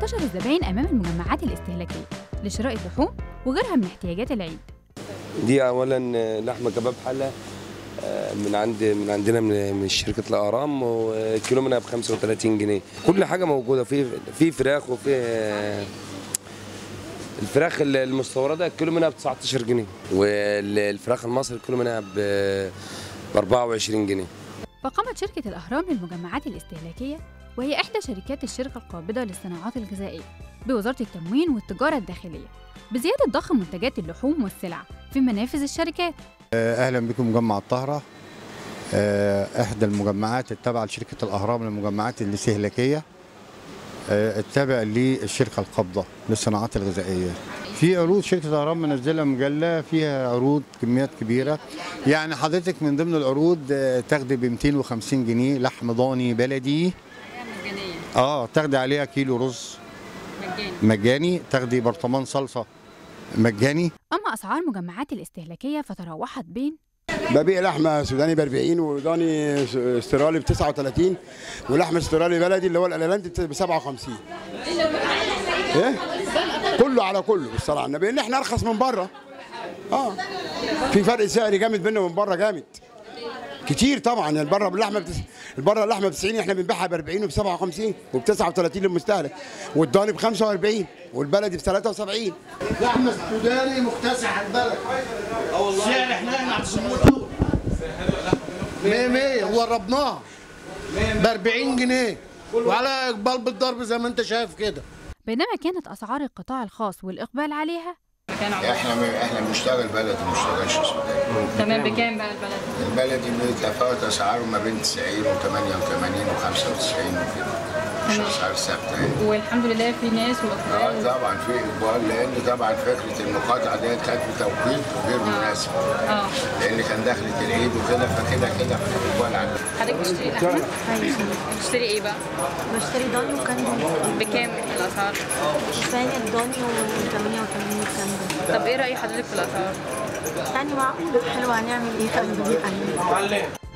بيتحشر الزباين أمام المجمعات الاستهلاكية لشراء اللحوم وغيرها من احتياجات العيد دي اولا لحمه كباب حله آه، من عند من عندنا من من شركه الاهرام والكيلو منها ب 35 جنيه كل حاجه موجوده في في فراخ وفي آه، الفراخ المستورده الكيلو منها ب 19 جنيه والفراخ المصري الكيلو منها ب 24 جنيه فقامت شركة الأهرام للمجمعات الاستهلاكية وهي إحدى شركات الشركة القابضة للصناعات الغذائية بوزارة التموين والتجارة الداخلية بزيادة ضخ منتجات اللحوم والسلع في منافذ الشركات اهلا بكم مجمع الطهره آه، احدى المجمعات التابعه لشركه الاهرام للمجمعات الاستهلاكيه آه، التابع للشركه القابضه للصناعات الغذائيه في عروض شركه الاهرام منزله مجله فيها عروض كميات كبيره يعني حضرتك من ضمن العروض آه، تاخدي ب 250 جنيه لحم ضاني بلدي اه تاخدي عليها كيلو رز مجاني تاخدي برطمان صلصه مجاني أما أسعار مجمعات الاستهلاكية فتراوحت بين ببيع لحمه سوداني ب 40 وضاني استرالي ب 39 ولحمه استرالي بلدي اللي هو الالانت ب 57 ايه كله على كله بالصلاه على النبي ان احنا ارخص من بره اه في فرق سعري جامد بينه ومن بره جامد كتير طبعا البره باللحمه بتس... البره اللحمه ب 90 احنا بنبيعها ب 40 وب 57 وب 39 للمستهلك والضاني ب 45 والبلدي ب 73 لحمة سوداني مكتسح البلد السعر احنا احنا هتصموه 100 100 وربناها ب 40 جنيه وعلى اقبال بالضرب زي ما انت شايف كده بينما كانت أسعار القطاع الخاص والإقبال عليها احنا احنا بنشتغل بلدي ما بنشتغلش سوداني تمام بكام بقى البلد؟ البلدي بيتفاوت اسعاره ما بين 90 و88 و95 وكده مش اسعار ثابته يعني والحمد لله في ناس اه واقبال طبعا في اقبال لان طبعا فكره المقاطعه ديت كانت بتوقيت غير مناسب اه لان كان دخلت العيد وكده فكده كده في اقبال على حضرتك بتشتري لحمه؟ بتشتري ايه بقى؟ بشتري ضاني وكندي بكام الاسعار؟ ثاني الضاني و 88 كندي طب ايه رأي حضرتك في الاسعار؟ يعني معقولة حلوة هنعمل ايه طيب نجيب